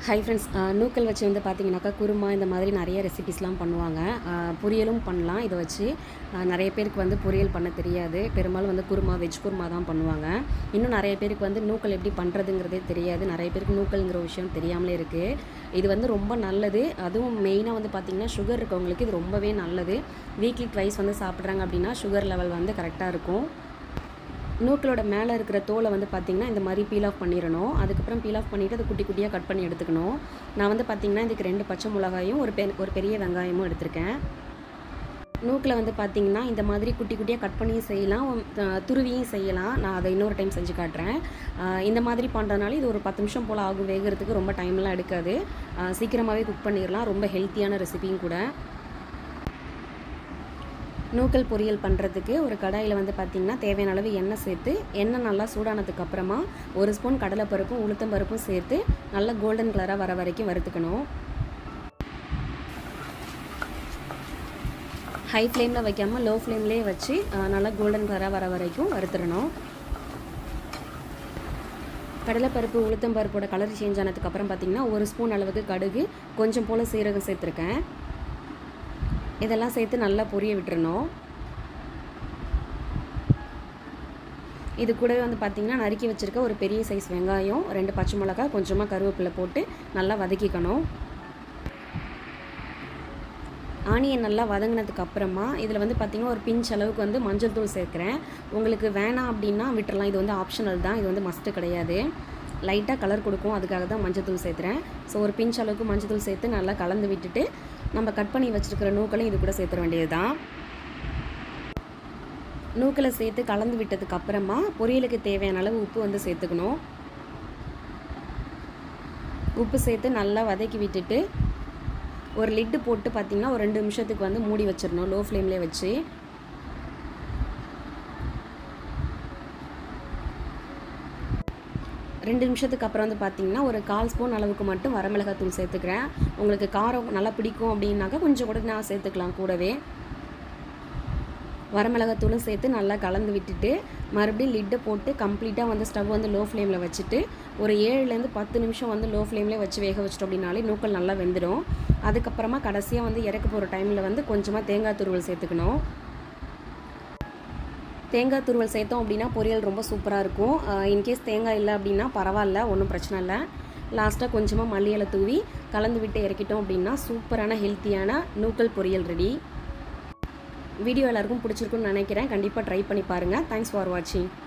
hi friends நூக்கல் வச்சு வந்து பார்த்தீங்கன்னாக்கா குருமா இந்த மாதிரி நிறைய ரெசிபிஸ்லாம் பண்ணுவாங்க அஹ், பொரியலும் பண்ணலாம் இதை வச்சு அஹ், நிறைய பேருக்கு வந்து பொரியல் பண்ண தெரியாது பெரும்பாலும் வந்து குருமா வெஜ் குருமா தான் பண்ணுவாங்க இன்னும் நிறைய பேருக்கு வந்து நூக்கல் எப்படி பண்ணுறதுங்கிறதே தெரியாது நிறைய பேருக்கு நூக்கல்ங்கிற விஷயம் தெரியாமலே இருக்குது இது வந்து ரொம்ப நல்லது அதுவும் மெயினாக வந்து பார்த்திங்கன்னா சுகர் இருக்கவங்களுக்கு இது ரொம்பவே நல்லது வீக்லி ட்வைஸ் வந்து சாப்பிட்றாங்க அப்படின்னா சுகர் லெவல் வந்து கரெக்டாக இருக்கும் நூக்களோட மேலே இருக்கிற தோலை வந்து பார்த்திங்கன்னா இந்த மாதிரி பீல் ஆஃப் பண்ணிடணும் அதுக்கப்புறம் பீல் ஆஃப் பண்ணிவிட்டு அதை குட்டி குட்டியாக கட் பண்ணி எடுத்துக்கணும் நான் வந்து பார்த்திங்கன்னா இதுக்கு ரெண்டு பச்சை மிளகாயும் ஒரு பெ ஒரு பெரிய வெங்காயமும் எடுத்திருக்கேன் நூக்கில் வந்து பார்த்திங்கன்னா இந்த மாதிரி குட்டி குட்டியாக கட் பண்ணியும் செய்யலாம் அஹ் துருவியும் செய்யலாம் நான் அதை இன்னொரு டைம் செஞ்சு காட்டுறேன் அஹ் இந்த மாதிரி பண்ணுறதுனால இது ஒரு பத்து நிமிஷம் போல் ஆகும் வேகிறதுக்கு ரொம்ப டைம்லாம் எடுக்காது அஹ் சீக்கிரமாகவே குக் பண்ணிடலாம் ரொம்ப ஹெல்த்தியான ரெசிபியும் கூட நூக்கல் பொரியல் பண்ணுறதுக்கு ஒரு கடாயில் வந்து பார்த்திங்கன்னா தேவையான அளவு எண்ணெய் சேர்த்து எண்ணெய் நல்லா சூடானதுக்கு அப்புறமா ஒரு ஸ்பூன் கடலைப்பருப்பும் உளுத்தம் பருப்பும் சேர்த்து நல்லா கோல்டன் கலராக வர வரைக்கும் வறுத்துக்கணும் ஹை ஃப்ளேமில் வைக்காமல் லோ ஃப்ளேம்லேயே வச்சு அஹ், நல்லா கோல்டன் கலராக வர வரைக்கும் வறுத்துடணும் கடலைப்பருப்பு உளுத்தம் பருப்போட கலர் சேஞ்ச் ஆனதுக்கப்புறம் பார்த்திங்கன்னா ஒரு ஸ்பூன் அளவுக்கு கடுகு கொஞ்சம் போல் சீரகம் சேர்த்துருக்கேன் இதெல்லாம் சேர்த்து நல்லா பொரிய விட்டுறணும் இது கூடவே வந்து பார்த்திங்கன்னா நறுக்கி வச்சுருக்க ஒரு பெரிய சைஸ் வெங்காயம் ரெண்டு பச்சை மிளகாய் கொஞ்சமாக கருவேப்பிலை போட்டு நல்லா வதக்கிக்கணும் ஆனியன் நல்லா வதங்கினதுக்கு அப்புறமா இதில் வந்து பார்த்திங்கன்னா ஒரு பிஞ்ச் அளவுக்கு வந்து மஞ்சள் தூள் சேர்க்குறேன் உங்களுக்கு வேணாம் அப்படின்னா விட்டுறலாம் இது வந்து ஆப்ஷனல் தான் இது வந்து மஸ்ட்டு கிடையாது லைட்டாக கலர் கொடுக்கும் அதுக்காக தான் மஞ்சள் தூள் சேர்த்துறேன் ஸோ ஒரு பிஞ்ச் அளவுக்கு மஞ்சள் தூள் சேர்த்து நல்லா கலந்து விட்டுட்டு நம்ம கட் பண்ணி வச்சுருக்கிற நூக்களையும் இது கூட சேர்த்துற வேண்டியது தான் நூக்களை சேர்த்து கலந்து விட்டதுக்கு அப்புறமா பொரியலுக்கு தேவையான அளவு உப்பு வந்து சேர்த்துக்கணும் உப்பு சேர்த்து நல்லா வதக்கி விட்டுட்டு ஒரு லிட்டு போட்டு பார்த்திங்கன்னா ஒரு ரெண்டு நிமிஷத்துக்கு வந்து மூடி வச்சிடணும் லோ ஃப்ளேம்லேயே வச்சு ரெண்டு நிமிஷத்துக்கு அப்புறம் வந்து பார்த்தீங்கன்னா ஒரு கால் ஸ்பூன் அளவுக்கு மட்டும் வரமிளகாய் தூள் சேர்த்துக்கிறேன் உங்களுக்கு காரம் நல்லா பிடிக்கும் அப்படின்னாக்கா கொஞ்சம் கூட நான் சேர்த்துக்கலாம் கூடவே வரமிளகாத்தூளும் சேர்த்து நல்லா கலந்து விட்டுட்டு மறுபடியும் லிட்டை போட்டு கம்ப்ளீட்டாக வந்து ஸ்டவ் வந்து லோ ஃப்ளேமில் வச்சுட்டு ஒரு ஏழுலேருந்து பத்து நிமிஷம் வந்து லோ ஃப்ளேம்லேயே வச்சு வேக வச்சிட்டோம் அப்படின்னாலே நூக்கல் நல்லா வெந்துடும் அதுக்கப்புறமா கடைசியாக வந்து இறக்க போகிற டைமில் வந்து கொஞ்சமாக தேங்காய் துருவல் சேர்த்துக்கணும் தேங்காய் துருவல் சேர்த்தோம் அப்படின்னா பொரியல் ரொம்ப சூப்பராக இருக்கும் இன்கேஸ் தேங்காய் இல்லை அப்படின்னா பரவாயில்ல ஒன்றும் பிரச்சனை இல்லை லாஸ்ட்டாக கொஞ்சமாக மல்லி இலை தூவி கலந்து விட்டு இறக்கிட்டோம் அப்படின்னா சூப்பரான ஹெல்த்தியான நூக்கல் பொரியல் ரெடி வீடியோ எல்லாருக்கும் பிடிச்சிருக்குன்னு நினைக்கிறேன் கண்டிப்பாக ட்ரை பண்ணி பாருங்கள் தேங்க்ஸ் ஃபார் வாட்சிங்